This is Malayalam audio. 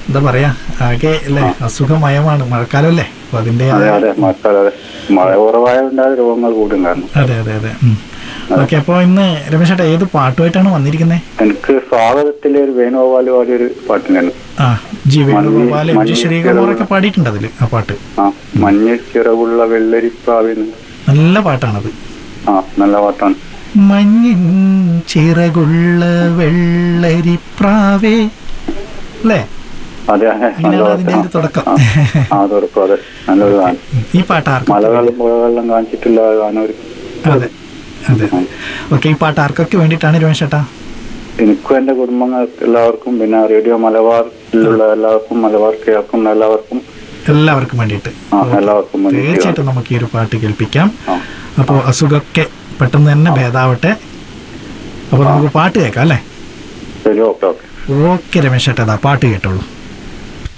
എന്താ പറയാ ആകെ അല്ലേ അസുഖമയമാണ് മഴക്കാലമല്ലേ അപ്പൊ അതിന്റെ അതെ അതെ മഴക്കാലം അതെ മഴ കുറവായതുണ്ടായ രോഗങ്ങൾ കൂടും കാരണം അതെ അതെ അതെ ഓക്കെ അപ്പോൾ ഇന്ന് രമേശ് ചേട്ടാ ഏത് പാട്ടുമായിട്ടാണ് വന്നിരിക്കുന്നത് എനിക്ക് സ്വാഗതത്തിലെ ഒരു വേണുഗോപാൽ പാടിയ ഒരു പാട്ടുണ്ടായിരുന്നു ആ ജി വേണുഗോപാൽ എം ജി മഞ്ഞ് ശ്രീകുമാറൊക്കെ പാടിയിട്ടുണ്ട് അതിൽ ആ പാട്ട് ആ മഞ്ഞ ചിറകുള്ള വെള്ളരിപ്പാവിന് നല്ല പാട്ടാണത് ആ നല്ല പാട്ടാണ് മഞ്ഞിൻ ചിറകുള്ള വെള്ളരിപ്രാവേ അല്ലേ അതെ അതെ നല്ല അങ്ങനെയാണ് അതിന്റെ ഒരു പാട്ടാണ് തുടക്കം ആ തുടക്കം അതെ നല്ലൊരു ഗാനം ഈ പാട്ട് ആർക്കും മലകളും പുഴകളിലും കാണിച്ചിട്ടുള്ള ഗാനം ഒരു അതെ അതെ ഓക്കെ ഈ പാട്ട് ആർക്കൊക്കെ വേണ്ടിയിട്ടാണ് രമേശ് ചേട്ടാ എനിക്കും എന്റെ കുടുംബങ്ങൾക്ക് എല്ലാവർക്കും പിന്നെ റേഡിയോ മലബാറിലുള്ള എല്ലാവർക്കും മലബാർ കേൾക്കുന്ന എല്ലാവർക്കും എല്ലാവർക്കും വേണ്ടിയിട്ട് ആ എല്ലാവർക്കും വേണ്ടി തീർച്ചയായിട്ടും നമുക്ക് ഈ ഒരു പാട്ട് കേൾപ്പിക്കാം ആ അപ്പോൾ അസുഖമൊക്കെ പെട്ടെന്ന് തന്നെ ഭേദാവട്ടെ അപ്പോൾ നമുക്ക് പാട്ട് കേൾക്കാം അല്ലേ ശരി ഓക്കെ ഓക്കെ ഓക്കെ രമേശ് ചേട്ടാ ദാ പാട്ട് കേട്ടോളൂ